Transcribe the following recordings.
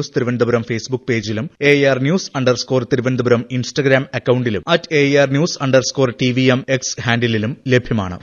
news Thiruvananthapuram Facebook പേജിലും A R news underscore Thiruvananthapuram Instagram അക്കൌണ്ടിലും at A R news underscore T V M X ഹാൻഡിലും ലഭ്യമാണ്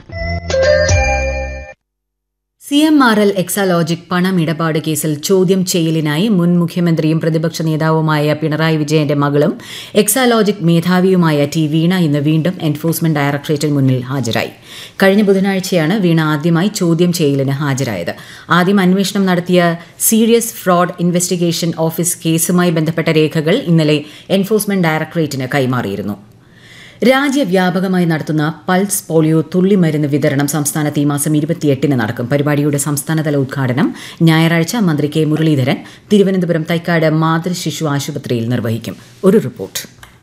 C M R L Exalogic പണമിടപാട് കേസിൽ ചോദ്യം ചെയ്യലിനായി മുൻ മുഖ്യമന്ത്രിയും പ്രതിപക്ഷ നേതാവുമായ പിണറായി വിജയന്റെ മകളും എക്സാലോജിക് മേധാവിയുമായ ടി വീണ ഇന്ന് വീണ്ടും എൻഫോഴ്സ്മെന്റ് ഡയറക്ടറേറ്റിന് മുന്നിൽ ഹാജരായി കഴിഞ്ഞ ബുധനാഴ്ചയാണ് വീണ ആദ്യമായി ചോദ്യം ചെയ്യലിന് ഹാജരായത് ആദ്യം അന്വേഷണം നടത്തിയ സീരിയസ് ഫ്രോഡ് ഇൻവെസ്റ്റിഗേഷൻ ഓഫീസ് കേസുമായി ബന്ധപ്പെട്ട രേഖകൾ ഇന്നലെ എൻഫോഴ്സ്മെന്റ് ഡയറക്ടറേറ്റിന് കൈമാറിയിരുന്നു രാജ്യവ്യാപകമായി നടത്തുന്ന പൾസ് പോളിയോ തുള്ളിമരുന്ന് വിതരണം സംസ്ഥാനത്ത് ഈ മാസം ഇരുപത്തിയെട്ടിന് നടക്കും പരിപാടിയുടെ സംസ്ഥാനതല ഉദ്ഘാടനം ഞായറാഴ്ച മന്ത്രി കെ മുരളീധരൻ തിരുവനന്തപുരം തൈക്കാട് മാതൃശിശു ആശുപത്രിയിൽ നിർവഹിക്കും ഒരു റിപ്പോർട്ട്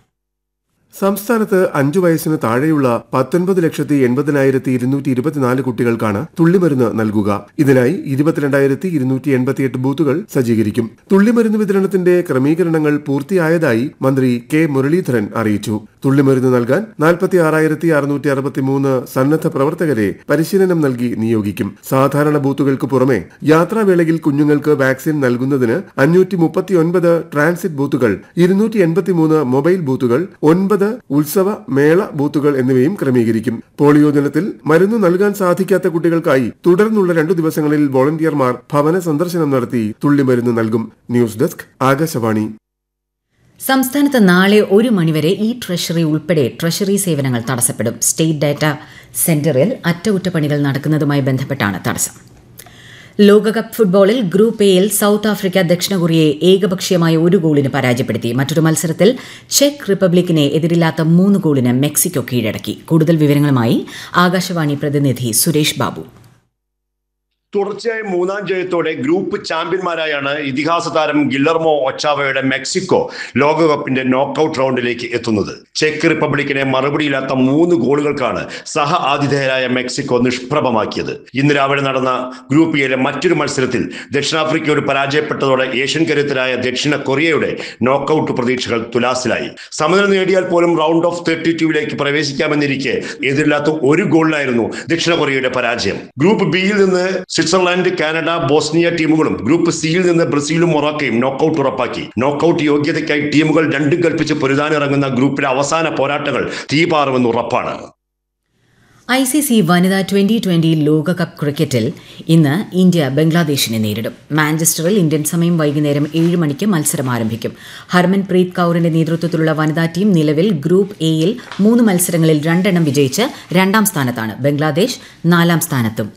സംസ്ഥാനത്ത് അഞ്ചു വയസ്സിന് താഴെയുള്ള പത്തൊൻപത് ലക്ഷത്തി എൺപതിനായിരത്തി ഇരുന്നൂറ്റി ഇരുപത്തിനാല് കുട്ടികൾക്കാണ് തുള്ളിമരുന്ന് നൽകുക ഇതിനായി ഇരുപത്തിരണ്ടായിരത്തി ഇരുന്നൂറ്റി എൺപത്തിയെട്ട് ബൂത്തുകൾ സജ്ജീകരിക്കും തുള്ളിമരുന്ന് വിതരണത്തിന്റെ ക്രമീകരണങ്ങൾ പൂർത്തിയായതായി മന്ത്രി കെ മുരളീധരൻ അറിയിച്ചു തുള്ളിമരുന്ന് നൽകാൻ നാൽപ്പത്തി ആറായിരത്തി അറുന്നൂറ്റി അറുപത്തിമൂന്ന് സന്നദ്ധ പ്രവർത്തകരെ പരിശീലനം നൽകി നിയോഗിക്കും സാധാരണ ബൂത്തുകൾക്ക് പുറമെ യാത്രാവേളയിൽ കുഞ്ഞുങ്ങൾക്ക് വാക്സിൻ നൽകുന്നതിന് അഞ്ഞൂറ്റി മുപ്പത്തിയൊൻപത് ട്രാൻസിറ്റ് ബൂത്തുകൾ ഇരുന്നൂറ്റി എൺപത്തിമൂന്ന് മൊബൈൽ ബൂത്തുകൾ ഒൻപത് ഉത്സവ മേള ബൂത്തുകൾ എന്നിവയും ക്രമീകരിക്കും പോളിയോ ദിനത്തിൽ മരുന്ന് നൽകാൻ സാധിക്കാത്ത കുട്ടികൾക്കായി തുടർന്നുള്ള രണ്ടു ദിവസങ്ങളിൽ വോളണ്ടിയർമാർ ഭവന സന്ദർശനം നടത്തി തുള്ളിമരുന്ന് നൽകും ന്യൂസ് ഡെസ്ക് ആകാശവാണി സംസ്ഥാനത്ത് നാളെ ഒരു മണിവരെ ഇ ട്രഷറി ഉൾപ്പെടെ ട്രഷറി സേവനങ്ങൾ തടസ്സപ്പെടും സ്റ്റേറ്റ് ഡാറ്റ സെന്ററിൽ അറ്റകുറ്റപ്പണികൾ നടക്കുന്നതുമായി ബന്ധപ്പെട്ടാണ് തടസ്സം ലോകകപ്പ് ഫുട്ബോളിൽ ഗ്രൂപ്പ് എയിൽ സൌത്ത് ആഫ്രിക്ക ദക്ഷിണ കൊറിയയെ ഏകപക്ഷീയമായ ഒരു ഗോളിന് പരാജയപ്പെടുത്തി മറ്റൊരു മത്സരത്തിൽ ചെക്ക് റിപ്പബ്ലിക്കിനെ എതിരില്ലാത്ത മൂന്ന് ഗോളിന് മെക്സിക്കോ കീഴടക്കി കൂടുതൽ വിവരങ്ങളുമായി ആകാശവാണി പ്രതിനിധി സുരേഷ് ബാബു തുടർച്ചയായ മൂന്നാം ജയത്തോടെ ഗ്രൂപ്പ് ചാമ്പ്യന്മാരായാണ് ഇതിഹാസ താരം ഗില്ലർമോ ഒച്ചാവയുടെ മെക്സിക്കോ ലോകകപ്പിന്റെ നോക്കൌട്ട് റൗണ്ടിലേക്ക് എത്തുന്നത് ചെക്ക് റിപ്പബ്ലിക്കിനെ മറുപടിയില്ലാത്ത മൂന്ന് ഗോളുകൾക്കാണ് സഹ ആതിഥേയരായ മെക്സിക്കോ നിഷ്പ്രഭമാക്കിയത് ഇന്ന് രാവിലെ നടന്ന ഗ്രൂപ്പ് എയിലെ മറ്റൊരു മത്സരത്തിൽ ദക്ഷിണാഫ്രിക്കയോട് പരാജയപ്പെട്ടതോടെ ഏഷ്യൻ കരുത്തരായ ദക്ഷിണ കൊറിയയുടെ നോക്കൌട്ട് പ്രതീക്ഷകൾ തുലാസിലായി സമനില നേടിയാൽ പോലും റൗണ്ട് ഓഫ് തേർട്ടി ടൂവിലേക്ക് പ്രവേശിക്കാമെന്നിരിക്കെ എതിരില്ലാത്ത ഒരു ഗോളിനായിരുന്നു ദക്ഷിണ കൊറിയയുടെ പരാജയം ഗ്രൂപ്പ് ബിയിൽ നിന്ന് സ്വിറ്റ്സർലാൻഡ് കാനഡ ബോസ്നിയ ടീമുകളും ഗ്രൂപ്പ് സിയിൽ നിന്ന് ബ്രസീലും മൊറോക്കയും നോക്കൌട്ട് ഉറപ്പാക്കി നോക്കൌട്ട് യോഗ്യതയ്ക്കായി ടീമുകൾ രണ്ടും കൽപ്പിച്ച് പൊരുതാനിറങ്ങുന്ന ഗ്രൂപ്പിലെ അവസാന പോരാട്ടങ്ങൾ തീപാറുമെന്ന് ഉറപ്പാണ് ഐ സി സി വനിതാ ട്വന്റി ട്വന്റി ലോകകപ്പ് ക്രിക്കറ്റിൽ ഇന്ന് ഇന്ത്യ ബംഗ്ലാദേശിനെ നേരിടും മാഞ്ചസ്റ്ററിൽ ഇന്ത്യൻ സമയം വൈകുന്നേരം ഏഴ് മണിക്ക് മത്സരം ആരംഭിക്കും ഹർമൻപ്രീത് കൌറിന്റെ നേതൃത്വത്തിലുള്ള വനിതാ ടീം നിലവിൽ ഗ്രൂപ്പ് എയിൽ മൂന്ന് മത്സരങ്ങളിൽ രണ്ടെണ്ണം വിജയിച്ച് രണ്ടാം സ്ഥാനത്താണ് ബംഗ്ലാദേശ് നാലാം സ്ഥാനത്തും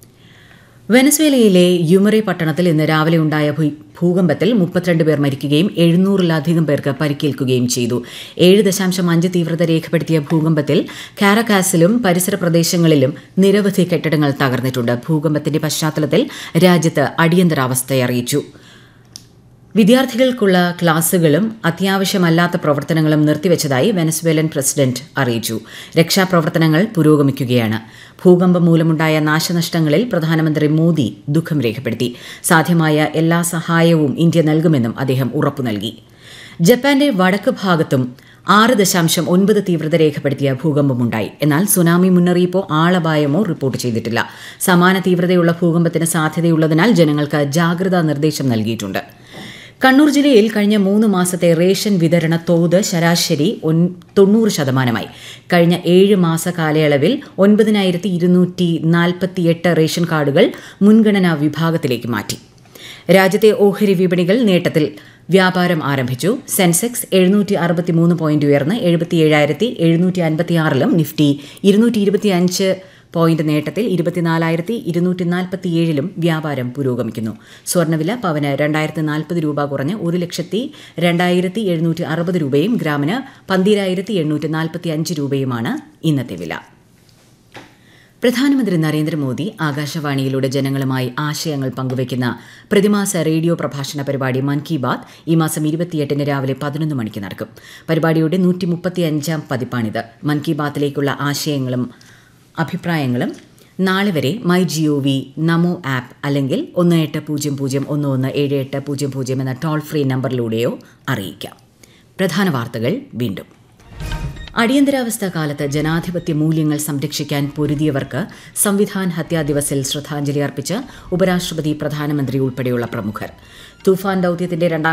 വെനസ്വേലയിലെ യുമറെ പട്ടണത്തിൽ ഇന്ന് രാവിലെ ഉണ്ടായ ഭൂകമ്പത്തിൽ മുപ്പത്തിരണ്ട് പേർ മരിക്കുകയും എഴുന്നൂറിലധികം പേർക്ക് പരിക്കേൽക്കുകയും ചെയ്തു ഏഴ് ദശാംശം അഞ്ച് തീവ്രത രേഖപ്പെടുത്തിയ ഭൂകമ്പത്തിൽ കാരക്കാസിലും പരിസര പ്രദേശങ്ങളിലും നിരവധി കെട്ടിടങ്ങൾ തകർന്നിട്ടുണ്ട് ഭൂകമ്പത്തിന്റെ പശ്ചാത്തലത്തിൽ രാജ്യത്ത് അടിയന്തരാവസ്ഥ അറിയിച്ചു വിദ്യാർത്ഥികൾക്കുള്ള ക്ലാസുകളും അത്യാവശ്യമല്ലാത്ത പ്രവർത്തനങ്ങളും നിർത്തിവച്ചതായി വെനസ്വേലൻ പ്രസിഡന്റ് അറിയിച്ചു രക്ഷാപ്രവർത്തനങ്ങൾ പുരോഗമിക്കുകയാണ് ഭൂകമ്പം മൂലമുണ്ടായ നാശനഷ്ടങ്ങളിൽ പ്രധാനമന്ത്രി മോദി ദുഃഖം രേഖപ്പെടുത്തി സാധ്യമായ എല്ലാ സഹായവും ഇന്ത്യ നൽകുമെന്നും അദ്ദേഹം ഉറപ്പു നൽകി ജപ്പാന്റെ വടക്ക് ഭാഗത്തും ആറ് ദശാംശം ഒൻപത് തീവ്രത രേഖപ്പെടുത്തിയ ഭൂകമ്പമുണ്ടായി എന്നാൽ സുനാമി മുന്നറിയിപ്പോ ആളപായമോ റിപ്പോർട്ട് ചെയ്തിട്ടില്ല സമാന തീവ്രതയുള്ള ഭൂകമ്പത്തിന് സാധ്യതയുള്ളതിനാൽ ജനങ്ങൾക്ക് ജാഗ്രതാ നിർദ്ദേശം നൽകിയിട്ടുണ്ട് കണ്ണൂർ ജില്ലയിൽ കഴിഞ്ഞ മൂന്ന് മാസത്തെ റേഷൻ വിതരണ തോത് ശരാശരി തൊണ്ണൂറ് ശതമാനമായി കഴിഞ്ഞ ഏഴ് മാസ കാലയളവിൽ ഒൻപതിനായിരത്തി ഇരുന്നൂറ്റി നാൽപ്പത്തിയെട്ട് റേഷൻ കാർഡുകൾ മുൻഗണനാ വിഭാഗത്തിലേക്ക് മാറ്റി രാജ്യത്തെ ഓഹരി വിപണികൾ നേട്ടത്തിൽ വ്യാപാരം ആരംഭിച്ചു സെൻസെക്സ് എഴുന്നൂറ്റി അറുപത്തിമൂന്ന് പോയിന്റ് ഉയർന്ന് എഴുപത്തിയേഴായിരത്തി എഴുന്നൂറ്റി അൻപത്തിയാറിലും നിഫ്റ്റി ഇരുന്നൂറ്റി ഇരുപത്തിയഞ്ച് പോയിന്റ് നേട്ടത്തിൽ ഇരുപത്തിനാലായിരത്തി ഇരുന്നൂറ്റി നാൽപ്പത്തിയേഴിലും വ്യാപാരം പുരോഗമിക്കുന്നു സ്വർണ്ണവില പവന് രണ്ടായിരത്തി നാൽപ്പത് രൂപ കുറഞ്ഞ് ഒരു ലക്ഷത്തി രണ്ടായിരത്തി എഴുന്നൂറ്റി അറുപത് രൂപയും ഗ്രാമിന് പന്തിരായിരത്തി എണ്ണൂറ്റി നാൽപ്പത്തി അഞ്ച് രൂപയുമാണ് ഇന്നത്തെ വില പ്രധാനമന്ത്രി നരേന്ദ്രമോദി ആകാശവാണിയിലൂടെ ജനങ്ങളുമായി ആശയങ്ങൾ പങ്കുവയ്ക്കുന്ന പ്രതിമാസ റേഡിയോ പ്രഭാഷണ പരിപാടി മൻ കി ബാത് ഈ മാസം ഇരുപത്തിയെട്ടിന് രാവിലെ പതിനൊന്ന് മണിക്ക് നടക്കും പരിപാടിയുടെ നൂറ്റി മുപ്പത്തിയഞ്ചാം പതിപ്പാണിത് മൻ കി ബാത്തിലേക്കുള്ള ആശയങ്ങളും അഭിപ്രായങ്ങളും നാളെ വരെ my G O V Namo app അല്ലെങ്കിൽ ഒന്ന് എട്ട് പൂജ്യം പൂജ്യം ഒന്ന് ഒന്ന് ഏഴ് എട്ട് പൂജ്യം പൂജ്യം എന്ന ടോൾ ഫ്രീ നമ്പറിലൂടെയോ അറിയിക്കാം പ്രധാന വാർത്തകൾ വീണ്ടും അടിയന്തരാവസ്ഥ കാലത്ത് ജനാധിപത്യ മൂല്യങ്ങൾ സംരക്ഷിക്കാൻ പൊരുതിയവർക്ക് സംവിധാൻ ഹത്യാ ദിവസിൽ ശ്രദ്ധാഞ്ജലി അർപ്പിച്ച് ഉപരാഷ്ട്രപതി പ്രധാനമന്ത്രി ഉൾപ്പെടെയുള്ള പ്രമുഖർ തുഫാൻ ദൌത്യത്തിന്റെ രണ്ടാം